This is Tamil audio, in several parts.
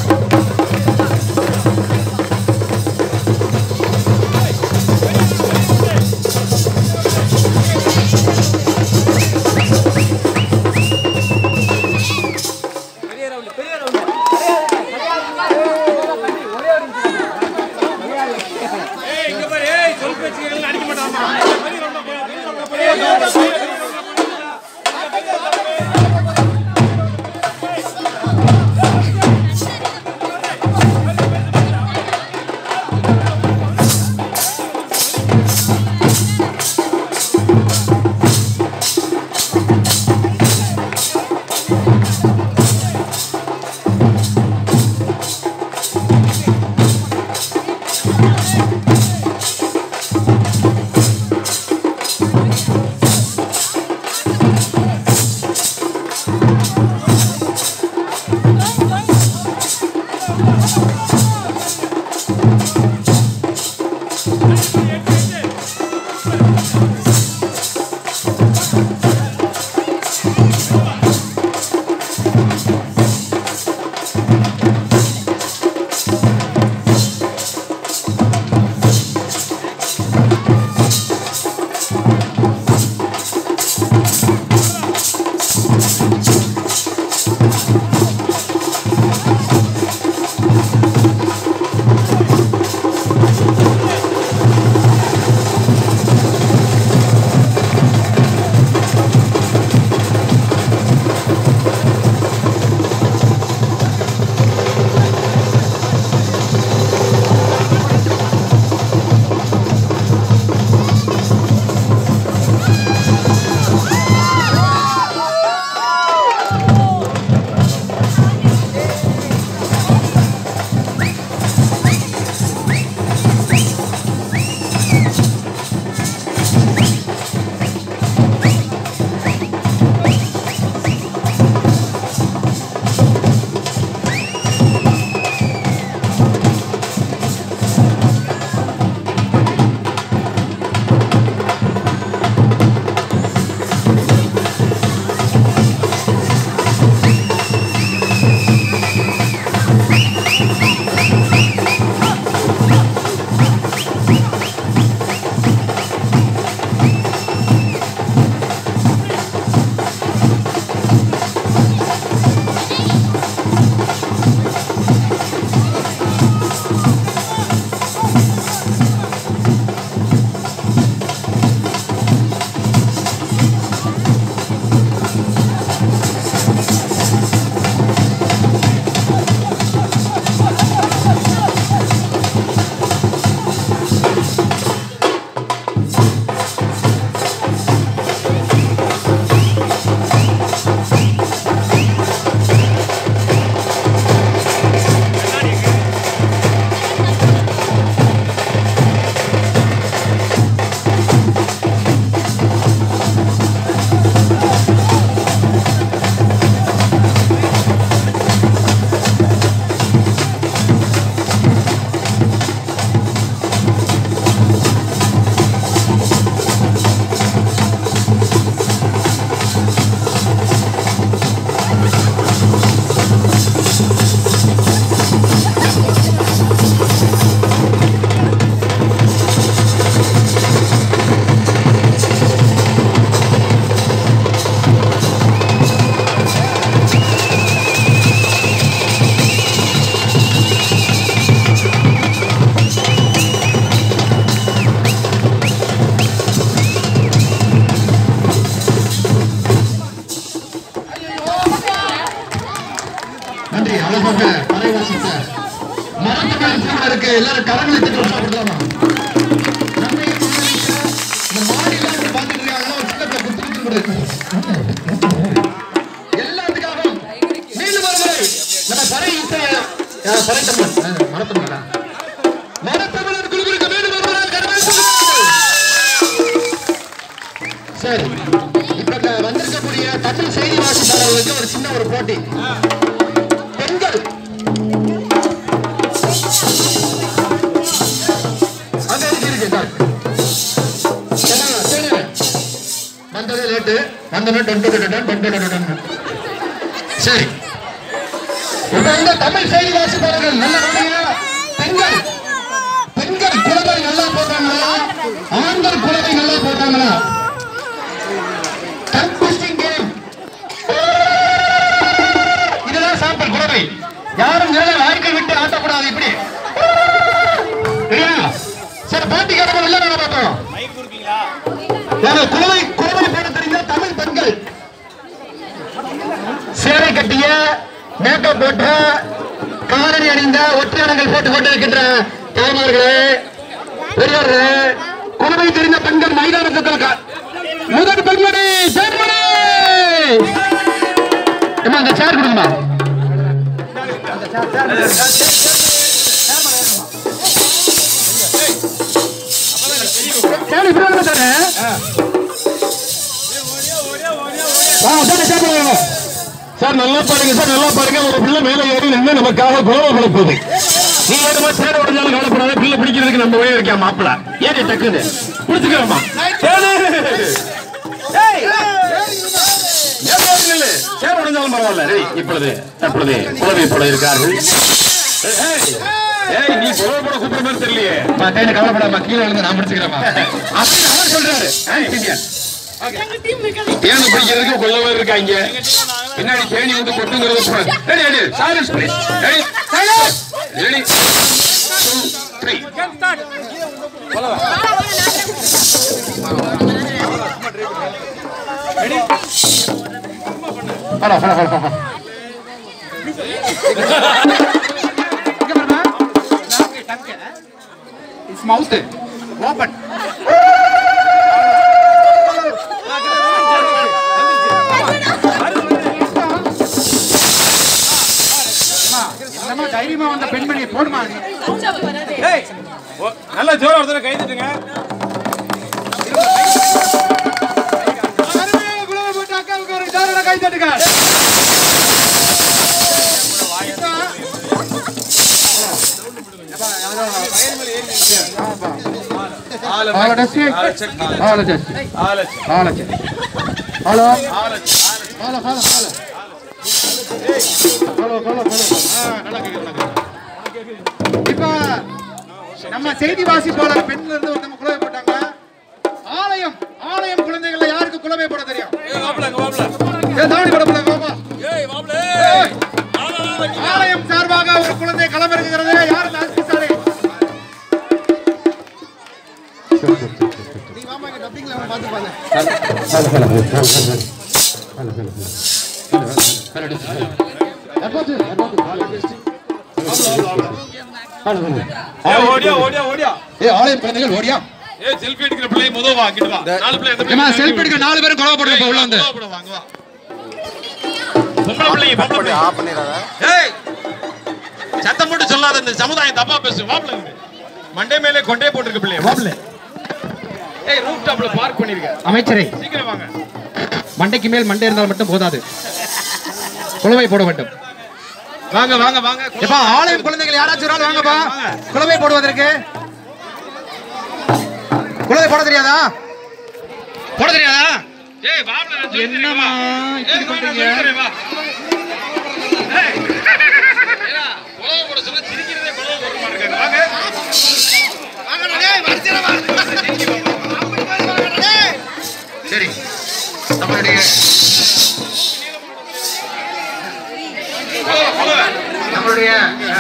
நன்றி அழகாக பறை வாசித்த மரத்துக்கள் சிறுவருக்கு எல்லாரும் கரங்களை தட்டி உற்சாகப்படுத்தலாமா நம்மையும் ஆதரித்த இந்த மாடிலாம் இப்படி பார்த்துட்டு இருக்காங்களோ, ஒரு சின்ன பிள்ளை குத்து குத்து கூட இருக்கு. எல்லாத்துக்காகவும் மீண்டும் ஒரு முறை நம்ம பறை இசைய யார் பறை தமிழ் மரத்தமிழா மரத்தமிழர் குழுவிற்கு மீண்டும் ஒரு முறை கரங்களை தட்டுங்கள். சரி இப்ப இந்த வந்திருக்கக்கூடிய தமிழ் செய்தி வாசிப்பாளர்களுக்கு ஒரு சின்ன ஒரு போட்டி பெண்கள் அங்க இருக்கு இருக்கு இந்தா. ஏன்னா, சரி. வந்ததே லேட்டு வந்தோடனே டன் டன் டன் டன் டன் டன் டன் டன். சரி உங்க இப்ப இந்த தமிழ் செய்தி வாசிப்பாளர்கள் நல்ல கவனிங்க. பெண்கள் பெண்கள் குழந்தை நல்லா போட்டாங்களா ஆண்கள் குழந்தை நல்லா போட்டாங்களா Conquesting game. இதுதான் சாம்பல் குழந்தை யாரும் நிழலை வாய்க்கை விட்டு ஆட்டக்கூடாது இப்படி சரியா? சரி போட்டிக்காரங்க வெளில வேலை பார்த்தோம் யாரு குழந்தை குழந்தை போட தெரிந்த தமிழ் பெண்கள் சேலை கட்டிய மேக்கப் போட்ட காலணி அணிந்த ஒற்றையாடங்கள் போட்டுக் கொண்டிருக்கின்ற தாய்மார்களே பெரியவர்களே குழந்தை தெரிந்த பெண்கள் மைதானத்தில் க- முதல் பெண்மணி ஜெர்மனி ஏம்மா, அந்த சேர் கொடுங்கம்மா சேர் இப்படி வாங்க சார் ஆ சார் சேர் கொடுங்க சார் நல்லா பாருங்க சார் நல்லா பாருங்க ஒரு பிள்ளை மேல ஏறி நின்று நமக்காக குலவ கொடுப்பது நீ ஏதோ சேர உடஞ்சாலும் கவலைப்படாத பிள்ளை பிடிக்கிறதுக்கு நம்ம வழி இருக்கா மாப்பிள ஏறி டக்குன்னு பிடிச்சுக்கிறோமா சேர உடஞ்சாலும் பரவாயில்ல டேய், இப்பொழுது தற்பொழுது குலவை போல இருக்கார்கள் ஏய், ஏய், ஏய் நீ குலவை போட கூப்பிடுற மாதிரி தெரியலையே அம்மா, கையில கவலைப்படாம கீழே விழுந்து நான் பிடிச்சுக்கிறேம்மா அப்படின்னு அவர் சொல்றாரு ஏய், இந்தியா. தேனு பிடிக்கிறதுக்கு கொள்ளவே இருக்காங்க பின்னாடி தேனி வந்து கொட்டுங்கிறது போல. Ready ready silence please ready silence ready two three hello hello hello hello It's mouth. Open. என்னம்மா தைரியமா வந்த பெண்மணி போடுமா நீ நல்லா ஜோரா ஒருத்தர கை தட்டுங்க அருமையான குலவை போட்ட அக்காவுக்கு ஒரு ஜோரான கை தட்டுங்க hello test hello test hello test hello hello hello hello hello hello hello இப்ப நம்ம செய்தி வாசிப்பாளர் பெண்ல இருந்து ஒருத்தவங்க குலவை போட்டாங்க ஆலயம் ஆலயம் குழந்தைகள்ல யாருக்கு குலவை போட தெரியும் ஏ, தாவணி போட போல, வாப்பா. ஏய். ஆலயம் சார்பாக ஒரு குழந்தை களமிறங்குகிறது யார் இந்த அஸ்தி சாலை ஓடியா ஓடியா ஓடியா ஏ ஆலயம் குழந்தைகள் ஓடியா ஏ செல்ஃபி எடுக்கிற பிள்ளை முதல் வா கிட்ட வா நாலு பிள்ளை எந்த ஏமா செல்ஃபி எடுக்க நாலு பேரும் கொலை போட்டு உள்ள வந்து வாங்க வா பொம்பளை பிள்ளை பொம்பளை பிள்ளை ஏய் சத்தம் போட்டு சொல்லாத இந்த சமுதாயம் தப்பா பேசு வாப்ல மண்டே மேலே கொண்டே போட்டிருக்க பிள்ளை வாப்ல ஏய் ரூப் டாப்ல பார்க் பண்ணிருக்க அமைச்சரே சீக்கிரம் வாங்க மண்டைக்கு மேல் மண்டை இருந்தால் மட்டும் போதாது குலவை போட வேண்டும் வாங்க வாங்க வாங்க எப்பா ஆலயம் குழந்தைகள் யாராச்சும் ஒரு ஆள் வாங்கப்பா குலவை போடுவதற்கு குலவை போட தெரியாதா போட தெரியாதா ஏய் வாப்ல நான் சொல்லி என்னம்மா ஏய் இப்படி வா, நான் பண்றீங்க? சொல்லி தரேன், வா ஏய் ஏடா குலவை போட சொல்ல சிரிக்கிறதே குலவை போட மாட்டேங்க வாங்க சரி நம்மளுடைய குலவை குலவை நம்மளுடைய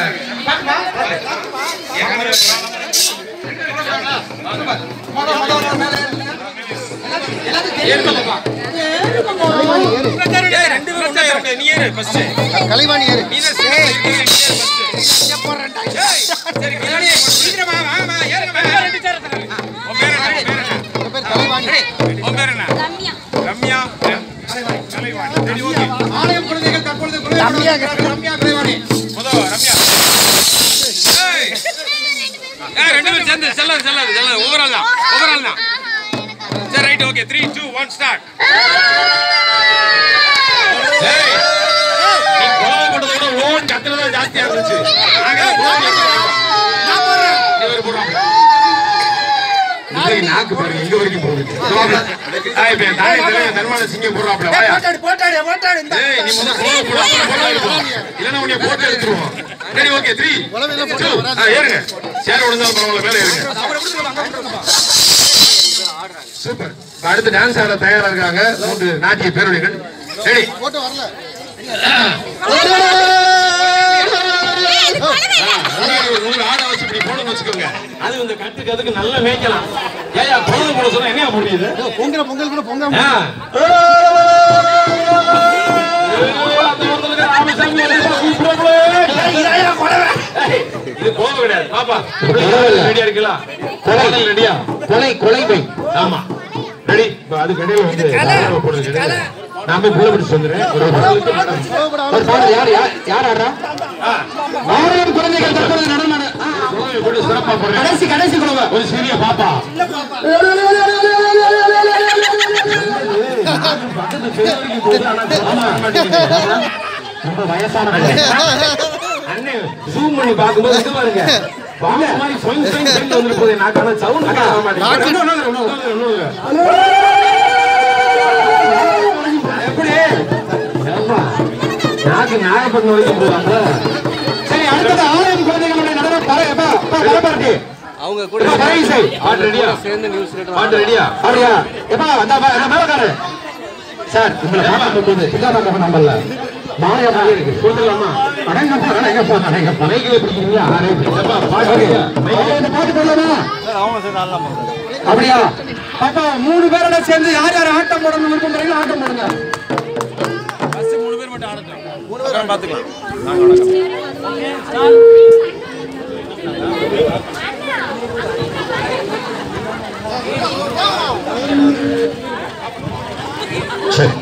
ஏய் ரெண்டு பேரும் ஒண்ணா இறங்க நீ ஏறு ஃபர்ஸ்ட் கலைவாணி ஏறு நீ தான் சரி நீ ஏறு ஃபர்ஸ்ட் ஏய் சரி கிளாடி சீக்கிரமா வாங்க வாங்க ஏறுங்க வாங்க ரெண்டு சேர் தரேன் உன் பேர் என்ன உன் பேர் என்ன கலைவாணி உன் பேர் என்ன ரம்யா ரம்யா கலைவாணி சரி ஓகே ஆலயம் குழந்தைகள் தற்பொழுது குலவை போட இருக்கிறார்கள். ரம்யா குலைவாணி முதல்ல ரம்யா ஏய் ஏய் ரெண்டு பேரும் சேர்ந்து செல்லாது செல்லாது செல்லாது ஓவரால் தான் ஓவரால் தான் சரி right okay three two one start ஏய் நீ கோவம் போட்டதை விட ஓன் கத்துறது தான் ஜாஸ்தியா இருந்துச்சு நாங்க கோவம் கத்துறது. நீ ஒரு போடுறோம். இந்த தாடி நாக்கு பாருங்க இங்க வரைக்கும் போகுது வாப்ல. ஆ, இப்ப என் தாடி தலைவன் தர்மான சிங்கம் போடுறாப்ல வாயா ஏய் நீ முதல்ல போட போட போட எடுப்போம் இல்லனா உன்னை போட்டு எடுத்துருவோம் ரெடி ஓகே 3 ஆ ஏறுங்க சேர் விழுந்தாலும் பரவாயில்ல மேல ஏறுங்க சூப்பர் இப்ப அடுத்து டான்ஸ் ஆட தயாரா இருக்காங்க மூன்று நாட்டிய பேரொழிகள் ரெடி நூறு ஆட வச்சு இப்படி போடணும்னு வச்சுக்கோங்க அது இந்த கட்டுக்கு அதுக்கு நல்லா மேய்க்கலாம் ஏயா குழந்தை போட சொன்னா என்ன முடியுது பொங்கல் பொங்கல் கூட பொங்கல் ஆ. அந்த ஒருத்தனுக்கு ராமசாமி வந்து கூப்பிடுறாங்களே. ஏய், இது போக கிடையாது பாப்பா ரெடியா இருக்கலாம் கொலை ரெடியா கொலை கொலை பை ஆமா ரெடி இப்ப அது கடையில வந்து நாம போடுறது கிடையாது நான் போய் புள்ள பிடிச்சு வந்துடுறேன் ஒரு பாடலுக்கு மேடம். ஒரு பாடல் யார் யார் யார் ஆடுறா ஆ, ஆயிரம் குழந்தைகள் தற்போது நடனம் ஆட- ஆ, குழந்தைய போட்டு சிறப்பா போடுறேன் கடைசி கடைசி குழந்தை ஒரு சிறிய பாப்பா ரொம்ப வயசான அண்ணே ஜூம் பண்ணி பாக்கும்போது இது பாருங்க பாம்பு மாதிரி சொயின் சொயின் சொயின் வந்துட்டு போகுது நான் கண்ண சவுண்ட் கேட்க மாட்டேங்குது இன்னொரு, இன்னொரு, இன்னொரு, இன்னொரு. எப்படி ஏப்பா, நாக்கு நாகப்பட்டினம் வரைக்கும் போவாங்க சரி அடுத்தது ஆயிரம் குழந்தைகளுடைய நடனம் பர எப்பா எப்பா பரபரட்டி அவங்க எப்பா, பறை இசை. ஆட்டு ரெடியா சேர்ந்து நியூஸ் ஆட்டு ரெடியா அப்படியா எப்பா அந்த ப- அந்த மேலக்காரு சார் உங்களை பார்க்கும்போது பிள்ளாதான் நம்பல மாயா மாதிரி இருக்கு கொடுத்துடலாமா அடங்கப்பா அடங்கப்பா அடங்கப்பா மைக்கில் பிடிக்கிறீங்களா ஆரே எப்பா பாட்டு ஓகே, இந்த பாட்டு போடலாமா அப்படியா பாப்பா மூணு பேரோட சேர்ந்து யார் யார் ஆட்டம் போடணும் விருப்பம் போறீங்களோ ஆட்டம் போடுங்க சரி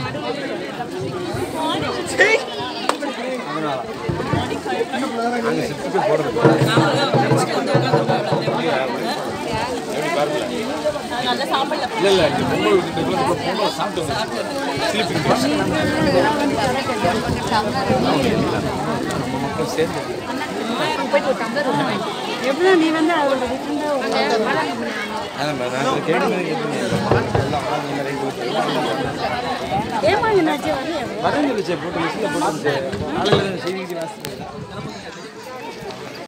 எவ்வளவு நீ வந்து அவரோட வீட்டுல ஒரு ஏமா என்னாச்சு வரலையா வரேன்னு போட்டு லிஸ்ட்ல போட்டு காலையில செய்திக்கு வாசிச்சு